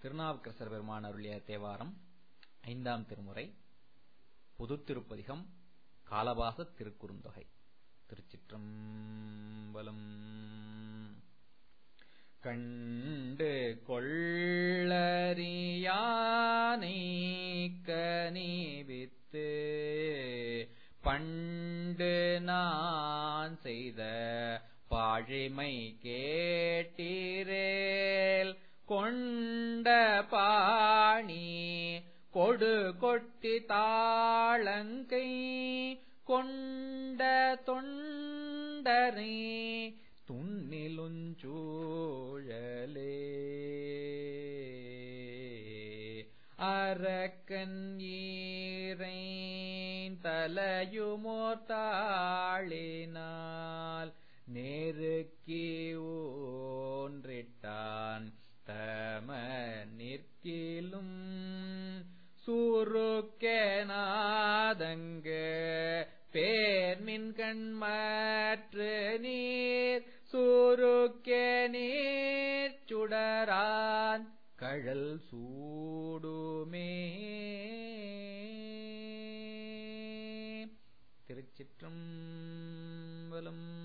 திருநாவுக்கரசர் பெருமான் அருளிய தேவாரம் ஐந்தாம் திருமுறை புதுத்திருப்பதிகம் காலபாச திருக்குறுந்தொகை திருச்சிற்றம்பலம் கண்டு கொள்ளறியானை கனிவித்து பண்டு நான் செய்த பாழிமை கேட்டீரேல் கொண்ட பாணி கொடு கொட்டி தாளங்கை கொண்ட தொண்டரை துண்ணிலுஞ்சூழலே அரக்கன் ஈரை தலையுமோர்த்தாளினால் நெருக்கி ஊன்றிட்டான் தம நிற்கிலும் சூருக்கேனாதங்க பேர்மின் கண்மற்று நீர் சூருக்கே நீர் சுடரான் கழல் சூடுமே திருச்சிற்றம்பலம்